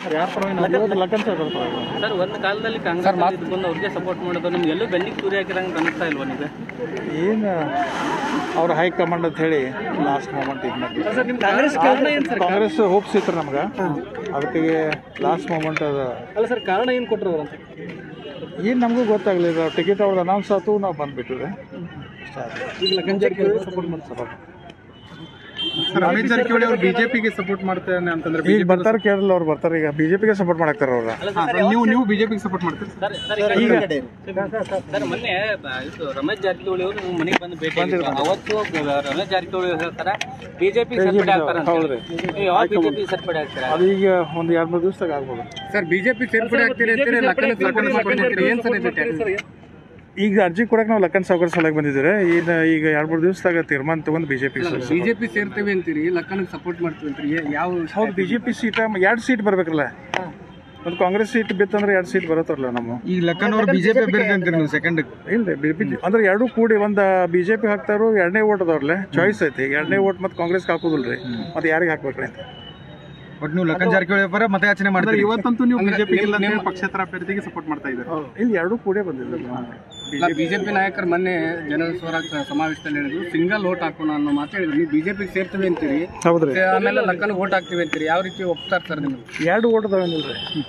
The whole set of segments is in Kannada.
ಯಾರ ಪರವಾಗಿ ಲಕ್ಕನ್ ಸರ್ ಪರವಾಗಿ ಸರ್ ಒಂದು ಕಾಲದಲ್ಲಿ ಕಾಂಗ್ರೆಸ್ ಇದ್ಕೊಂಡು ಅವ್ರಿಗೆ ಸಪೋರ್ಟ್ ಮಾಡೋದು ನಿಮ್ಗೆ ಎಲ್ಲೂ ಬೆನ್ನಿಗೆ ಸೂರ್ಯ ಹಾಕಿರಂಗೆ ಅನಿಸ್ತಾ ಇಲ್ವಾ ನಿಮಗೆ ಏನು ಅವ್ರ ಹೈಕಮಾಂಡ್ ಅಂತ ಹೇಳಿ ಲಾಸ್ಟ್ ಮೂಮೆಂಟ್ ಇದು ಮಾಡಿ ಸರ್ ನಿಮ್ಮ ಕಾಂಗ್ರೆಸ್ ಕಾರಣ ಏನು ಸರ್ ಕಾಂಗ್ರೆಸ್ ಹೋಪ್ಸ್ ಇತ್ತು ನಮ್ಗೆ ಅದಕ್ಕೆ ಲಾಸ್ಟ್ ಮೂಮೆಂಟ್ ಅದು ಅಲ್ಲ ಸರ್ ಕಾರಣ ಏನು ಕೊಟ್ಟರು ಅಂತ ಏನು ನಮಗೂ ಗೊತ್ತಾಗಲಿಲ್ಲ ಟಿಕೆಟ್ ಅವ್ರದ್ದು ಅನೌನ್ಸ್ ಆಯ್ತು ನಾವು ಬಂದುಬಿಟ್ಟಿವಿ ಇಷ್ಟ ಆಯ್ತು ಈಗ ಲಕ್ಕನ್ ಜಾರಕಿಹೊಳಿ ಸಪೋರ್ಟ್ ಮಾಡಿ ಸಪೋರ್ಟ್ ರಮೇಶ್ ಜಾರಕಿಹೊಳಿ ಅವರು ಬಿಜೆಪಿಗೆ ಸಪೋರ್ಟ್ ಮಾಡ್ತಾನೆ ಅಂತಂದ್ರೆ ಈಗ ಬರ್ತಾರೆ ಕೇರಳ ಅವ್ರು ಬರ್ತಾರೆ ಈಗ ಬಿ ಜೆ ಪಿಗೆ ಸಪೋರ್ಟ್ ಮಾಡಾಕ್ತಾರೆ ಅವ್ರು ನೀವು ನೀವು ಬಿಜೆಪಿಗೆ ಸಪೋರ್ಟ್ ಮಾಡ್ತೀರಿ ಸರ್ ಸರ್ ಈಗ ಸರ್ ಮೊನ್ನೆ ಬ- ಇದು ರಮೇಶ್ ಜಾರಕಿಹೊಳಿ ಅವರು ನಿಮ್ಮ ಮನೆಗೆ ಬಂದು ಭೇಟಿ ಆಗಿದ್ರು. ಅವತ್ತು ರಮೇಶ್ ಜಾರಕಿಹೊಳಿ ಹೇಳ್ತಾರೆ ಬಿಜೆಪಿ ಸೇರ್ಪಡೆ ಆಗ್ತಾರೆ ಅಂತ ಹೌದ್ರಿ. ನೀವು ಯಾವಾಗ ಬಿಜೆಪಿ ಸೇರ್ಪಡೆ ಆಗ್ತಾರೆ ಅದು ಈಗ ಒಂದು ಎರಡು ಮೂರು ದಿವಸದಾಗ ಆಗ್ಬೋದು ಸರ್ ಬಿಜೆಪಿ ಸೇರ್ಪಡೆ ಆಗ್ತೀರಿ ಅಂತೀರಿ ಲಕ್ಕನ ಲಕ್ಕನ ಸಪೋರ್ಟ್ ಮಾಡ್ತೀರಿ ಏನ್ ಸರ್ ಇದು ಈಗ ಅರ್ಜಿ ಕೊಡಕ್ಕೆ ನಾವು ಲಕ್ಕನ್ ಸಾವುಕಾರ ಸಲಕ್ಕೆ ಬಂದಿದ್ದೀರಿ ಈಗ ಈಗ ಎರಡು ಮೂರು ದಿವಸದಾಗ ತೀರ್ಮಾನ ತಗೊಂಡು ಬಿ ಜೆ ಪಿ ಬಿಜೆಪಿ ಸೇರ್ತೀವಿ ಅಂತೀರಿ ಲಕ್ಕನ ಸಪೋರ್ಟ್ ಮಾಡ್ತೀವಿ ಅಂತೀರಿ ಯಾವ ಹೌದು ಬಿ ಜೆ ಪಿ ಸೀಟ ಎರಡು ಸೀಟ್ ಬರ್ಬೇಕಲ್ಲ ಒಂದು ಕಾಂಗ್ರೆಸ್ ಸೀಟ್ ಬಿತ್ತಂದ್ರೆ ಎರಡು ಸೀಟ್ ಬರತ್ತಲ್ಲ ನಮ್ಮ ಈಗ ಲಕ್ಕನ್ ಅವ್ರು ಬಿಜೆಪಿ ಅಭ್ಯರ್ಥಿ ಅಂತೀರಿ ನೀವು ಸೆಕೆಂಡ್ ಇಲ್ಲ ಬಿ ಪಿ ಅಂದ್ರೆ ಎರಡೂ ಕೂಡಿ ಒಂದು ಬಿ ಜೆ ಪಿ ಹಾಕ್ತಾರೋ ಎರಡನೇ ಓಟ್ ಅದಾವ್ರಲ್ಲ ಚಾಯ್ಸ್ ಐತಿ ಎರಡನೇ ಓಟ್ ಮತ್ತೆ ಕಾಂಗ್ರೆಸ್ಗೆ ಹಾಕೋದಿಲ್ಲ ರೀ ಮತ್ತೆ ಯಾರಿಗೆ ಹಾಕ್ಬೇಕ್ರಿ ಅಂತ ಬಟ್ ನೀವು ಲಕ್ಕನ್ ಜಾರಕಿಹೊಳಿ ಪರ ಮತಯಾಚನೆ ಮಾಡ್ತೀರಿ ಇವತ್ತಂತೂ ನೀವು ಬಿಜೆಪಿ ಪಕ್ಷೇತರ ಅಭ್ಯರ್ಥಿಗೆ ಸಪೋರ್ಟ್ ಮಾಡ್ತಾ ಇದ್ದಾರೆ ಇಲ್ಲಿ ಎರಡೂ ಕೂಡೇ ಬಂದಿಲ್ಲ ಬಿಜೆಪಿ ನಾಯಕರು ಮೊನ್ನೆ ಜನ ಸ್ವರಾಜ್ ಸಮಾವೇಶದಲ್ಲಿ ಹೇಳಿದ್ರು ಸಿಂಗಲ್ ವೋಟ್ ಹಾಕೋಣ ಅನ್ನೋ ಮಾತು ಹೇಳಿದ್ರು ನೀವು ಬಿಜೆಪಿಗೆ ಸೇರ್ತೀವಿ ಅಂತೀರಿ ಹೌದ್ರಿ ಆಮೇಲೆ ಲಕ್ಕನ್ ವೋಟ್ ಹಾಕ್ತೀವಿ ಅಂತೀರಿ ಯಾವ ರೀತಿ ಒಪ್ತಾರೆ ಸರ್ ನೀವು ಎರಡು ಓಟ್ ಅದಾವೇನಿಲ್ಲ ರೀ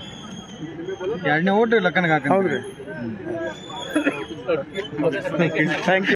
ಎರಡನೇ ವೋಟ್ ಲಕ್ಕನ್ಗೆ ಹಾಕ ಹೌದ್ರಿ ಥ್ಯಾಂಕ್ ಯು